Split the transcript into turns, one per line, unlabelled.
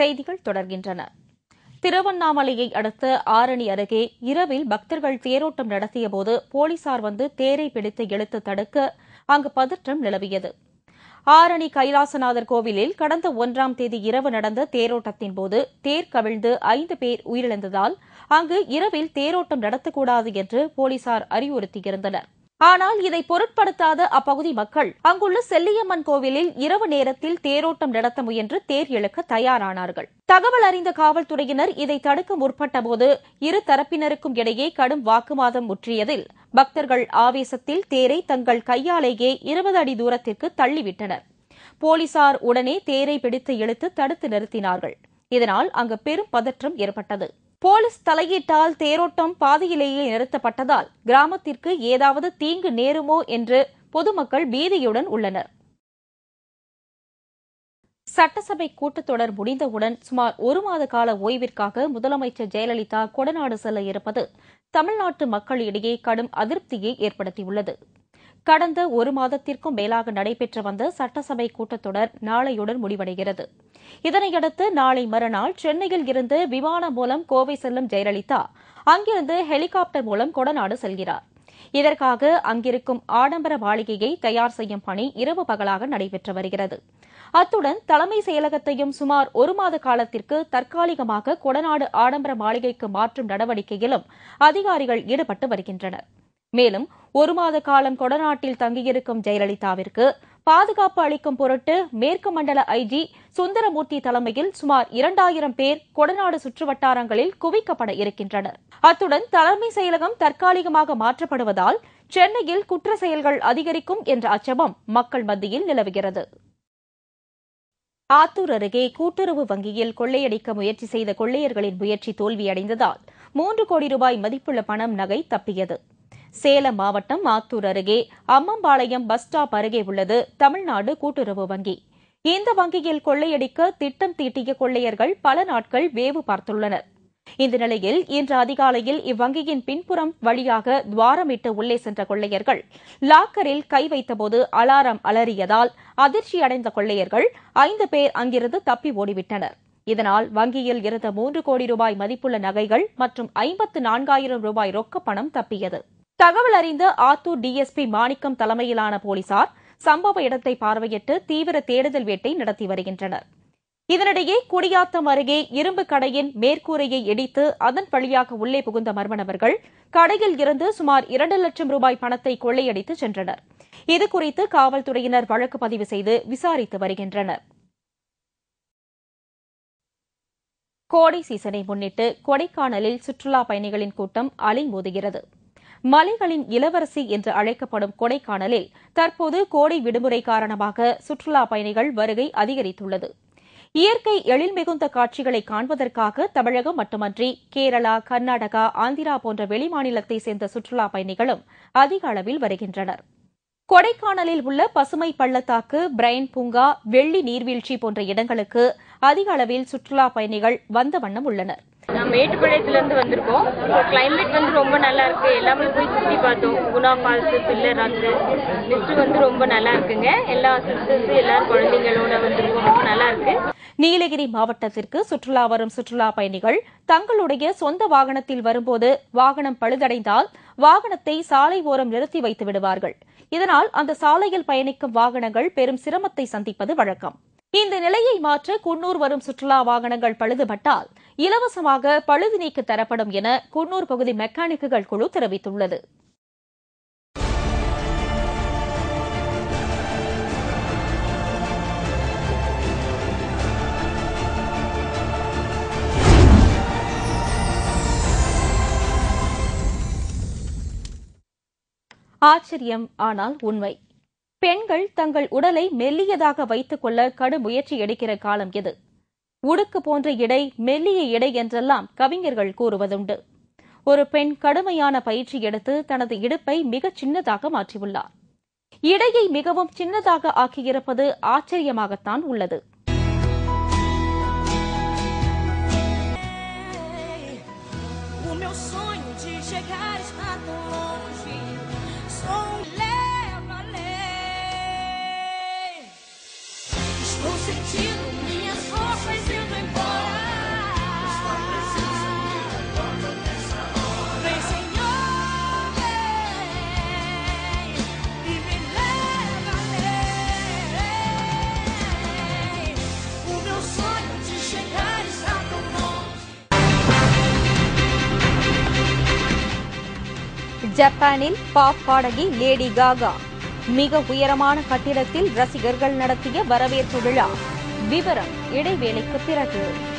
செய்திகள் தொடர்கின்றன திருவண்ணாமலையை அடுத்த ஆரணி அருகே இரவில் பக்தர்கள் தேரோட்டம் நடத்தியபோது போலீசார் வந்து தேரை பிடித்து இழுத்து தடுக்க அங்கு பதற்றம் நிலவியது ஆரணி கைலாசநாதர் கோவிலில் கடந்த ஒன்றாம் தேதி இரவு நடந்த தேரோட்டத்தின் போது தேர் கவிழ்ந்து ஐந்து பேர் உயிரிழந்ததால் அங்கு இரவில் தேரோட்டம் நடத்தக்கூடாது என்று போலீசார் அறிவுறுத்தியிருந்தனர் ஆனால் இதை பொருட்படுத்தாத அப்பகுதி மக்கள் அங்குள்ள செல்லியம்மன் கோவிலில் இரவு நேரத்தில் தேரோட்டம் நடத்த முயன்று தேர் இழுக்க தயாரானார்கள் தகவல் அறிந்த காவல்துறையினர் இதை தடுக்க முற்பட்டபோது இரு தரப்பினருக்கும் இடையே கடும் வாக்குவாதம் முற்றியதில் பக்தர்கள் ஆவேசத்தில் தேரை தங்கள் கையாலேயே இருபது அடி தூரத்திற்கு தள்ளிவிட்டனர் போலீசார் உடனே தேரை பிடித்து இழுத்து தடுத்து நிறுத்தினார்கள் இதனால் அங்கு பெரும் பதற்றம் ஏற்பட்டது போலீஸ் தலையீட்டால் தேரோட்டம் பாதியிலேயே நிறுத்தப்பட்டதால் கிராமத்திற்கு ஏதாவது தீங்கு நேருமோ என்று பொதுமக்கள் பீதியுடன் உள்ளனர் சட்டசபை கூட்டத்தொடர் முடிந்தவுடன் சுமார் ஒரு மாத கால ஓய்விற்காக முதலமைச்சர் ஜெயலலிதா கொடநாடு செல்ல இருப்பது தமிழ்நாட்டு மக்களிடையே கடும் அதிருப்தியை ஏற்படுத்தியுள்ளது கடந்த ஒரு மாதத்திற்கும் மேலாக நடைபெற்று வந்த சட்டசபை கூட்டத்தொடர் நாளையுடன் முடிவடைகிறது இதனையடுத்து நாளை மறுநாள் சென்னையில் இருந்து விமானம் மூலம் கோவை செல்லும் ஜெயலலிதா அங்கிருந்து ஹெலிகாப்டர் மூலம் கொடநாடு செல்கிறார் இதற்காக அங்கிருக்கும் ஆடம்பர மாளிகையை தயார் செய்யும் பணி இரவு பகலாக நடைபெற்று வருகிறது அத்துடன் தலைமை செயலகத்தையும் சுமார் ஒரு மாத காலத்திற்கு தற்காலிகமாக கொடநாடு ஆடம்பர மாளிகைக்கு மாற்றும் நடவடிக்கையிலும் அதிகாரிகள் ஈடுபட்டு வருகின்றனர் மேலும் ஒரு மாத காலம் கொடநாட்டில் தங்கியிருக்கும் ஜெயலலிதாவிற்கு பாதுகாப்பு அளிக்கும் பொருட்டு மேற்கு மண்டல ஐஜி சுந்தரமூர்த்தி தலைமையில் சுமார் இரண்டாயிரம் பேர் கொடநாடு சுற்றுவட்டாரங்களில் குவிக்கப்பட இருக்கின்றனர் அத்துடன் தலைமை செயலகம் தற்காலிகமாக மாற்றப்படுவதால் சென்னையில் குற்ற செயல்கள் அதிகரிக்கும் என்ற அச்சமும் மக்கள் மத்தியில் நிலவுகிறது ஆத்தூர் அருகே கூட்டுறவு வங்கியில் கொள்ளையடிக்க முயற்சி செய்த கொள்ளையர்களின் முயற்சி தோல்வியடைந்ததால் மூன்று கோடி ரூபாய் மதிப்புள்ள பணம் நகை தப்பியது சேலம் மாவட்டம் ஆத்தூர் அருகே அம்மம்பாளையம் பஸ் ஸ்டாப் அருகே உள்ளது தமிழ்நாடு கூட்டுறவு வங்கி இந்த வங்கியில் கொள்ளையடிக்க திட்டம் தீட்டிய கொள்ளையர்கள் பல நாட்கள் வேவு பார்த்துள்ளனர் இந்த நிலையில் இன்று அதிகாலையில் இவ்வங்கியின் பின்புறம் வழியாக துவாரமிட்டு உள்ளே சென்ற கொள்ளையர்கள் லாக்கரில் கை வைத்தபோது அலாரம் அலறியதால் அதிர்ச்சியடைந்த கொள்ளையர்கள் ஐந்து பேர் அங்கிருந்து தப்பி ஓடிவிட்டனர் இதனால் வங்கியில் இருந்த மூன்று கோடி ரூபாய் மதிப்புள்ள நகைகள் மற்றும் ஐம்பத்து நான்காயிரம் ரூபாய் ரொக்க பணம் தப்பியது தகவல் அறிந்த ஆத்தூர் டிஎஸ்பி மாணிக்கம் தலைமையிலான போலீசார் சம்பவ இடத்தை பார்வையிட்டு தீவிர தேடுதல் வேட்டை நடத்தி வருகின்றனர் இதனிடையே குடியாத்தம் அருகே இரும்பு கடையின் மேற்கூரையை இடித்து அதன் வழியாக உள்ளே புகுந்த மர்ம நபர்கள் கடையில் இருந்து சுமார் இரண்டு லட்சம் ரூபாய் பணத்தை கொள்ளையடித்து சென்றனர் இதுகுறித்து காவல்துறையினர் வழக்கு பதிவு செய்து விசாரித்து வருகின்றனர் கோடை சீசனை முன்னிட்டு கொடைக்கானலில் சுற்றுலா பயணிகளின் கூட்டம் அலைமோதுகிறது மலைகளின் இளவரசி என்று அழைக்கப்படும் கொடைக்கானலில் தற்போது கோடை விடுமுறை காரணமாக சுற்றுலா பயணிகள் வருகை அதிகரித்துள்ளது இயற்கை எழில் மிகுந்த காட்சிகளை காண்பதற்காக தமிழகம் மட்டுமன்றி கேரளா கர்நாடகா ஆந்திரா போன்ற வெளிமாநிலத்தை சேர்ந்த சுற்றுலா பயணிகளும் அதிக அளவில் வருகின்றனர் கொடைக்கானலில் உள்ள பசுமை பள்ளத்தாக்கு பிரைன் பூங்கா வெள்ளி நீர்வீழ்ச்சி போன்ற இடங்களுக்கு அதிக அளவில் சுற்றுலா பயணிகள் வந்த வண்ணம் உள்ளனர்
நான் மேட்டுப்பாளையத்துல இருந்து வந்திருக்கோம் கிளைமேட் வந்து ரொம்ப நல்லா இருக்கு எல்லாமே போய் சுத்தி பார்த்தோம் Guna falls pillar rock list வந்து ரொம்ப நல்லா இருக்குங்க எல்லா சிஸ்டர்ஸ் எல்லாரும் குழந்தைங்களோட வந்திருக்கோம் ரொம்ப நல்லா இருக்கு
நீலகிரி மாவட்டத்திற்கு சுற்றுலா வரும் சுற்றுலா பயணிகள் தங்களுடைய சொந்த வாகனத்தில் வரும்போது வாகனம் பழுதடைந்தால் வாகனத்தை சாலை ஓரம் நிறுத்தி வைத்து விடுவார்கள் இதனால் அந்த சாலையில் பயணிக்கும் வாகனங்கள் பெரும் சிரமத்தை சந்திப்பது வழக்கம் இந்த நிலையை மாற்ற குன்னூர் வரும் சுற்றுலா வாகனங்கள் பழுதுபட்டால் இலவசமாக பழுது நீக்கு தரப்படும் என குன்னூர் பகுதி மெக்கானிக்குகள் குழு தெரிவித்துள்ளது ஆச்சரியம் ஆனால் உண்மை பெண்கள் தங்கள் உடலை மெல்லியதாக வைத்துக் கொள்ள கடும் முயற்சி எடுக்கிற காலம் எது உடுக்கு போன்ற இடை மெல்லிய இடை என்றெல்லாம் கவிஞர்கள் கூறுவதுண்டு ஒரு பெண் கடுமையான பயிற்சி எடுத்து தனது இடுப்பை மிகச் சின்னதாக மாற்றியுள்ளார் இடையை மிகவும் சின்னதாக ஆக்கியிருப்பது ஆச்சரியமாகத்தான் உள்ளது
O meu sonho de chegar está tão longe. Sou um leva além. Estou sentindo minhas roupas indo embora.
ஜப்பானில் பாப் பாடகி லேடி காகா மிக உயரமான கட்டிடத்தில் ரசிகர்கள் நடத்திய வரவேற்பு விழா விவரம் இடைவேளைக்கு பிறகு